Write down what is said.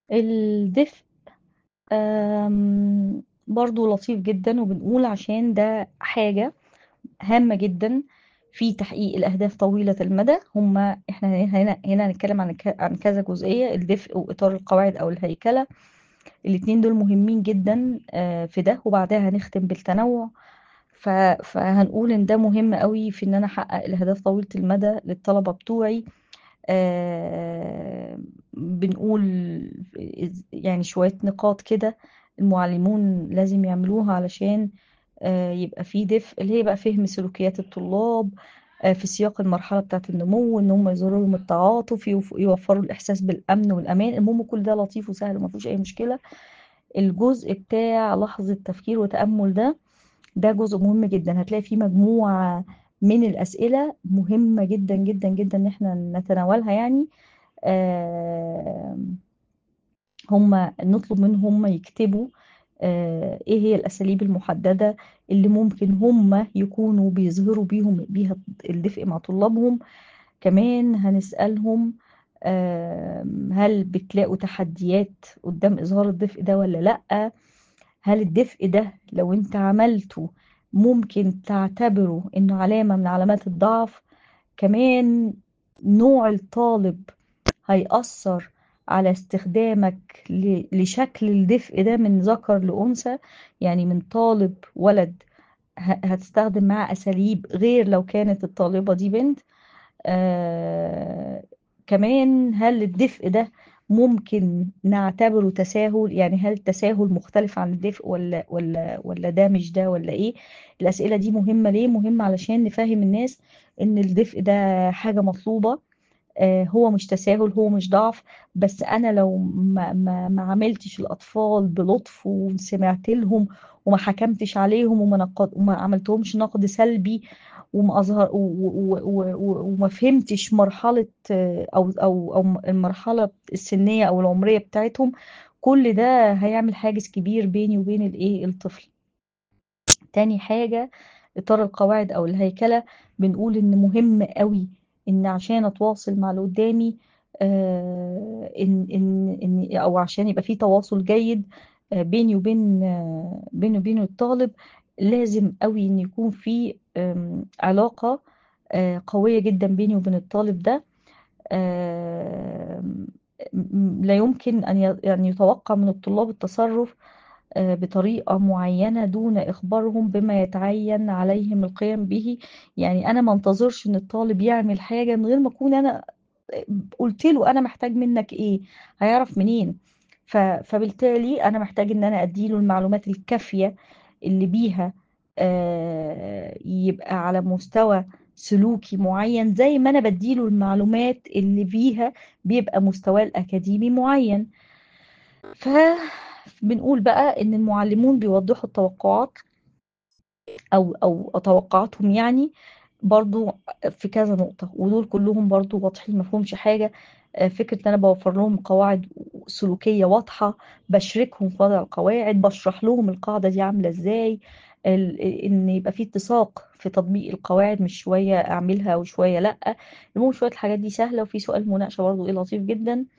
الدفء آمم، برضه لطيف جدًا وبنقول عشان ده حاجة هامة جدًا في تحقيق الأهداف طويلة المدى، هم إحنا هنا هنا هنتكلم عن ك عن كذا جزئية، الدفء وإطار القواعد أو الهيكلة، الاتنين دول مهمين جدًا آآ في ده، وبعدها هنختم بالتنوع، ف فهنقول إن ده مهم أوي في إن أنا أحقق الأهداف طويلة المدى للطلبة بتوعي، آآ بنقول إز يعني شوية نقاط كده المعلمون لازم يعملوها علشان آآ يبقى في دفء، اللي هي بقى فهم سلوكيات الطلاب آآ في سياق المرحلة بتاعة النمو، إن هم يظهروا لهم التعاطف، يوف يوفّروا الإحساس بالأمن والأمان، المهم كل ده لطيف وسهل وما فيهوش أي مشكلة. الجزء بتاع لحظة تفكير وتأمُّل ده، ده جزء مهم جدًا، هتلاقي فيه مجموعة من الأسئلة مهمة جدًا، جدًا، جدًا إن إحنا نتناولها يعني، آمم هم نطلب منهم هم يكتبوا آآ إيه هي الأساليب المحددة اللي ممكن هم يكونوا بيظهروا بيهم بيها الدفء مع طلابهم، كمان هنسألهم آمم هل بتلاقوا تحديات قدّام إظهار الدفء ده والّا لأ؟ هل الدفء ده لو أنت عملته ممكن تعتبره إنه علامة من علامات الضعف؟ كمان نوع الطالب هيأثّر على استخدامك ل لشكل الدفء ده من ذكر لأنثى، يعني من طالب ولد ه هتستخدم معاه أساليب غير لو كانت الطالبة دي بنت، آآ كمان هل الدفء ده ممكن نعتبره تساهل، يعني هل التساهل مختلف عن الدفء والّا والّا والّا ده مش ده والّا إيه؟ الأسئلة دي مهمة ليه؟ مهمة علشان نفهّم الناس إن الدفء ده حاجة مطلوبة، آآ هو مش تساهل، هو مش ضعف، بس أنا لو ما ما ما عاملتش الأطفال بلطف وسمعت لهم وما حكمتش عليهم وما نق وما عملتهمش نقد سلبي وما أظهر و و و و وما فهمتش مرحلة أو أو أو المرحلة السنية أو العمرية بتاعتهم، كل ده هيعمل حاجز كبير بيني وبين الإيه، الطفل. تاني حاجة إطار القواعد أو الهيكلة، بنقول إن مهم أوي إن عشان أتواصل مع اللي قدّامي آآ إن إن إن أو عشان يبقى في تواصل جيد آآ بيني وبين بيني وبين الطالب، لازم أوي إن يكون في آمم علاقة آآ قوية جدًا بيني وبين الطالب ده، آمم م لا يمكن أن ي أن يُتوقّع من الطلاب التصرُّف آآ بطريقة معيّنة دون إخبارهم بما يتعيّن عليهم القيام به، يعني أنا ما انتظرش إن الطالب يعمل حاجة من غير ما أكون أنا آآ قُلت له أنا محتاج منّك إيه، هيعرف منين؟ ف فبالتالي أنا محتاج إن أنا أدّي له المعلومات الكافية اللي بيها آآ يبقى على مستوى سلوكي معيّن، زي ما أنا بادّي له المعلومات اللي بيها بيبقى مستواه الأكاديمي معيّن. ف بنقول بقى إن المعلمون بيوضّحوا التوقعات أو أو توقعاتهم يعني برضه في كذا نقطة، ودول كلّهم برضه واضحين ما فيهمش حاجة، آآ فكرة إن أنا باوفّر لهم قواعد سلوكية واضحة، باشركهم في وضع القواعد، باشرح لهم القاعدة دي عاملة إزاي، ال إن يبقى في اتساق في تطبيق القواعد مش شوية أعملها وشوية لأ، المهم شوية الحاجات دي سهلة وفي سؤال مناقشة برضه إيه لطيف جدًا.